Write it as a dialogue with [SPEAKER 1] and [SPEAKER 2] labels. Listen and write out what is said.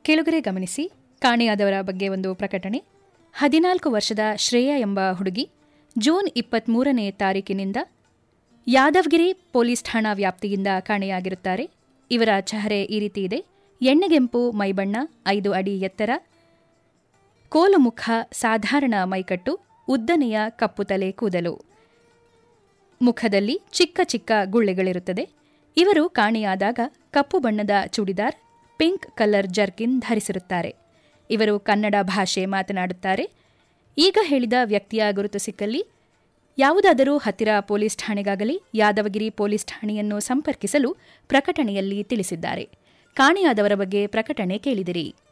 [SPEAKER 1] ಕೆಳಗರೆ ಗಮನಿಸಿ ಕಾಣೆಯಾದವರ ಬಗ್ಗೆ ಒಂದು ಪ್ರಕಟಣೆ ಹದಿನಾಲ್ಕು ವರ್ಷದ ಶ್ರೇಯಾ ಎಂಬ ಹುಡುಗಿ ಜೂನ್ ಇಪ್ಪತ್ಮೂರನೇ ತಾರೀಕಿನಿಂದ ಯಾದವಗಿರಿ ಪೊಲೀಸ್ ಠಾಣಾ ವ್ಯಾಪ್ತಿಯಿಂದ ಕಾಣೆಯಾಗಿರುತ್ತಾರೆ ಇವರ ಚಹರೆ ಈ ರೀತಿ ಇದೆ ಎಣ್ಣೆಗೆಂಪು ಮೈಬಣ್ಣ ಐದು ಅಡಿ ಎತ್ತರ ಕೋಲು ಮುಖ ಸಾಧಾರಣ ಮೈಕಟ್ಟು ಉದ್ದನೆಯ ಕಪ್ಪು ತಲೆ ಕೂದಲು ಮುಖದಲ್ಲಿ ಚಿಕ್ಕ ಚಿಕ್ಕ ಗುಳ್ಳೆಗಳಿರುತ್ತದೆ ಇವರು ಕಾಣೆಯಾದಾಗ ಕಪ್ಪು ಬಣ್ಣದ ಚೂಡಿದಾರ್ ಪಿಂಕ್ ಕಲರ್ ಜರ್ಕಿನ್ ಧರಿಸಿರುತ್ತಾರೆ ಇವರು ಕನ್ನಡ ಭಾಷೆ ಮಾತನಾಡುತ್ತಾರೆ ಈಗ ಹೇಳಿದ ವ್ಯಕ್ತಿಯ ಗುರುತು ಸಿಕ್ಕಲ್ಲಿ ಯಾವುದಾದರೂ ಹತ್ತಿರ ಪೊಲೀಸ್ ಠಾಣೆಗಾಗಲಿ ಯಾದವಗಿರಿ ಪೊಲೀಸ್ ಠಾಣೆಯನ್ನು ಸಂಪರ್ಕಿಸಲು ಪ್ರಕಟಣೆಯಲ್ಲಿ ತಿಳಿಸಿದ್ದಾರೆ ಕಾಣೆಯಾದವರ ಬಗ್ಗೆ ಪ್ರಕಟಣೆ ಕೇಳಿದಿರಿ